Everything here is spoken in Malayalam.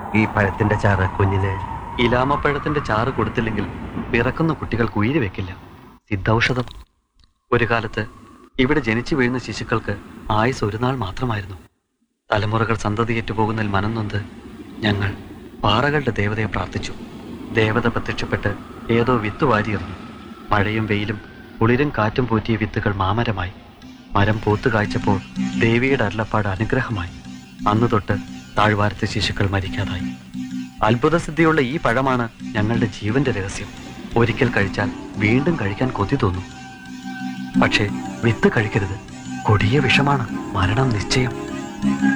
ഈ പഴത്തിന്റെ ചാറ് കുഞ്ഞിന് ഇലാമപ്പഴത്തിന്റെ ചാറ് കൊടുത്തില്ലെങ്കിൽ പിറക്കുന്ന കുട്ടികൾക്ക് ഉയിര് വെക്കില്ല സിദ്ധൌഷധം ഒരു കാലത്ത് ഇവിടെ ജനിച്ചു വീഴുന്ന ശിശുക്കൾക്ക് ആയുസ് ഒരു നാൾ മാത്രമായിരുന്നു തലമുറകൾ സന്തതിയേറ്റു പോകുന്നതിൽ മനംനൊന്ത് ഞങ്ങൾ പാറകളുടെ ദേവതയെ പ്രാർത്ഥിച്ചു ദേവത പ്രത്യക്ഷപ്പെട്ട് ഏതോ വിത്ത് വാരിയെറിഞ്ഞു മഴയും വെയിലും കുളിരും കാറ്റും പോറ്റിയ വിത്തുകൾ മാമരമായി മരം പൂത്തു കായ്ച്ചപ്പോൾ ദേവിയുടെ അരുളപ്പാട് അനുഗ്രഹമായി അന്ന് തൊട്ട് താഴ്വാരത്തെ ശിശുക്കൾ മരിക്കാതായി അത്ഭുതസിദ്ധിയുള്ള ഈ പഴമാണ് ഞങ്ങളുടെ ജീവന്റെ രഹസ്യം ഒരിക്കൽ കഴിച്ചാൽ വീണ്ടും കഴിക്കാൻ കൊതി തോന്നും പക്ഷേ വിത്ത് കഴിക്കരുത് കൊടിയ വിഷമാണ് മരണം നിശ്ചയം